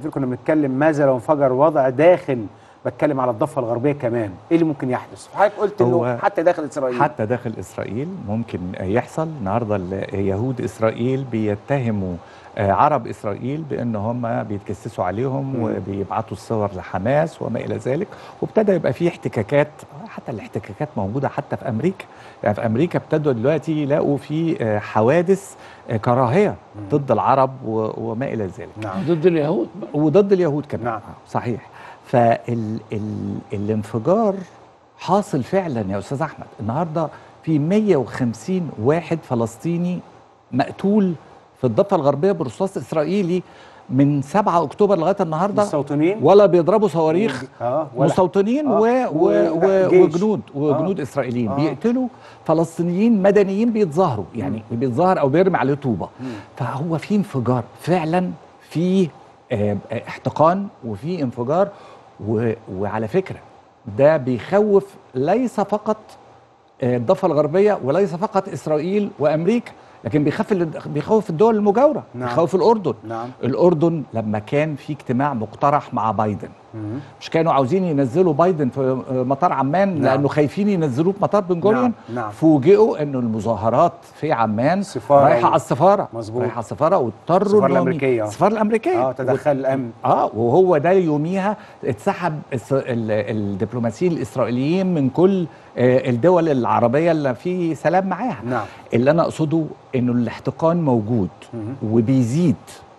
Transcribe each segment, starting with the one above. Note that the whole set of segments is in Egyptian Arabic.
كنا بنتكلم ماذا لو انفجر وضع داخل بتكلم على الضفه الغربيه كمان ايه اللي ممكن يحدث حضرتك قلت انه هو حتى داخل اسرائيل حتى داخل اسرائيل ممكن يحصل النهارده ال- يهود اسرائيل بيتهموا آه، عرب اسرائيل بان هم بيتجسسوا عليهم مم. وبيبعتوا الصور لحماس وما الى ذلك وابتدى يبقى في احتكاكات حتى الاحتكاكات موجوده حتى في امريكا يعني في امريكا ابتدوا دلوقتي يلاقوا في آه، حوادث آه، كراهيه ضد العرب و- وما الى ذلك نعم ضد اليهود وضد اليهود كمان نعم. آه، صحيح فالانفجار حاصل فعلا يا استاذ احمد النهارده في 150 واحد فلسطيني مقتول في الضفه الغربيه برصاص اسرائيلي من 7 اكتوبر لغايه النهارده مستوطنين ولا بيضربوا صواريخ اه ولا مستوطنين آه. و... و... و... وجيش. وجنود وجنود آه. اسرائيليين آه. بيقتلوا فلسطينيين مدنيين بيتظاهروا يعني بيتظاهر او بيرمي عليه طوبه مم. فهو في انفجار فعلا في آه، آه، احتقان وفي انفجار و... وعلى فكره ده بيخوف ليس فقط آه، الضفه الغربيه وليس فقط اسرائيل وامريكا لكن بيخاف ال- بيخوف الدول المجاوره نعم. بيخوف الاردن نعم الاردن لما كان في اجتماع مقترح مع بايدن مم. مش كانوا عاوزين ينزلوا بايدن في مطار عمان نعم. لانه خايفين ينزلوه في مطار بن جوريون نعم نعم فوجئوا انه المظاهرات في عمان السفارة رايحه و- على السفاره مظبوط. رايحه على السفاره واضطروا السفارة إنهم- الأمريكية. السفاره الامريكيه اه تدخل الامن اه وهو ده يوميها اتسحب الس- ال- الدبلوماسيين الاسرائيليين من كل آه، الدول العربيه اللي في سلام معاها نعم اللي انا اقصده انه الاحتقان موجود مم. وبيزيد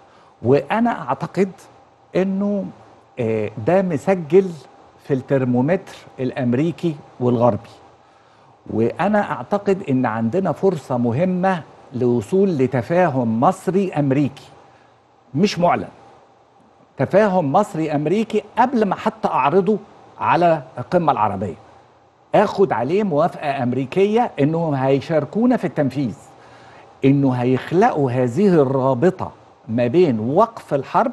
وانا اعتقد انه آه، ده مسجل في الترمومتر الامريكي والغربي وانا اعتقد ان عندنا فرصه مهمه لوصول لتفاهم مصري امريكي مش معلن تفاهم مصري امريكي قبل ما حتى اعرضه على القمه العربيه اخد عليه موافقه امريكيه انهم هيشاركونا في التنفيذ انه هيخلقوا هذه الرابطه ما بين وقف الحرب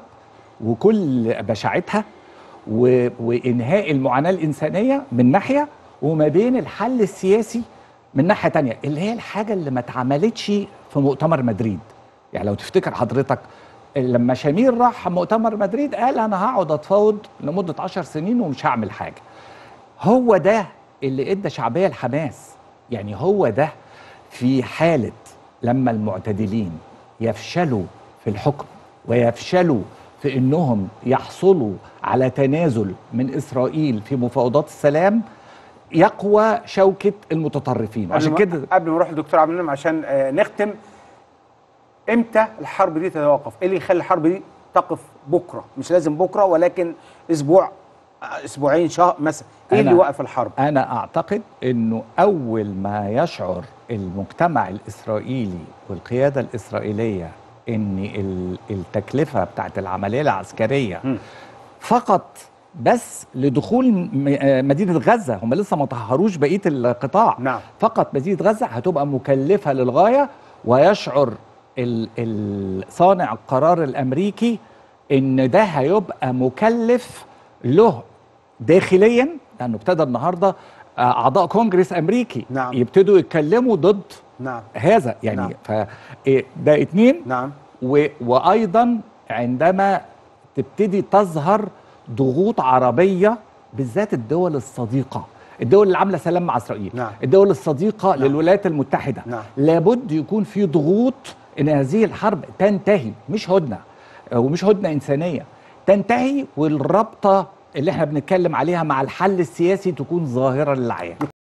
وكل بشاعتها و... وانهاء المعاناه الانسانيه من ناحيه وما بين الحل السياسي من ناحيه تانية اللي هي الحاجه اللي ما اتعملتش في مؤتمر مدريد يعني لو تفتكر حضرتك لما شامير راح مؤتمر مدريد قال انا هقعد اتفاوض لمده عشر سنين ومش هعمل حاجه هو ده اللي ادى شعبيه لحماس يعني هو ده في حاله لما المعتدلين يفشلوا في الحكم ويفشلوا في انهم يحصلوا على تنازل من اسرائيل في مفاوضات السلام يقوى شوكه المتطرفين عشان قبل ما- كده قبل ما نروح للدكتور عبد المنعم عشان آه، نختم امتى الحرب دي تتوقف؟ ايه اللي يخلي الحرب دي تقف بكره؟ مش لازم بكره ولكن اسبوع آه، اسبوعين شهر مثلا ايه أنا- اللي يوقف الحرب؟ انا اعتقد انه اول ما يشعر المجتمع الاسرائيلي والقياده الاسرائيليه ان ال- التكلفه بتاعت العمليه العسكريه مم. فقط بس لدخول م- آه مدينه غزه هم لسه ما طهروش بقيه القطاع نعم فقط مدينه غزه هتبقى مكلفه للغايه ويشعر ال- ال- صانع القرار الامريكي ان ده هيبقى مكلف له داخليا لانه ابتدى النهارده آه، اعضاء كونجرس امريكي نعم. يبتدوا يتكلموا ضد نعم هذا يعني نعم. ف إيه، ده اتنين نعم و... وايضا عندما تبتدي تظهر ضغوط عربيه بالذات الدول الصديقه الدول اللي عامله سلام مع اسرائيل نعم. الدول الصديقه نعم. للولايات المتحده نعم. لابد يكون في ضغوط ان هذه الحرب تنتهي مش هدنه ومش هدنه انسانيه تنتهي والرابطه اللي احنا بنتكلم عليها مع الحل السياسي تكون ظاهره للعيان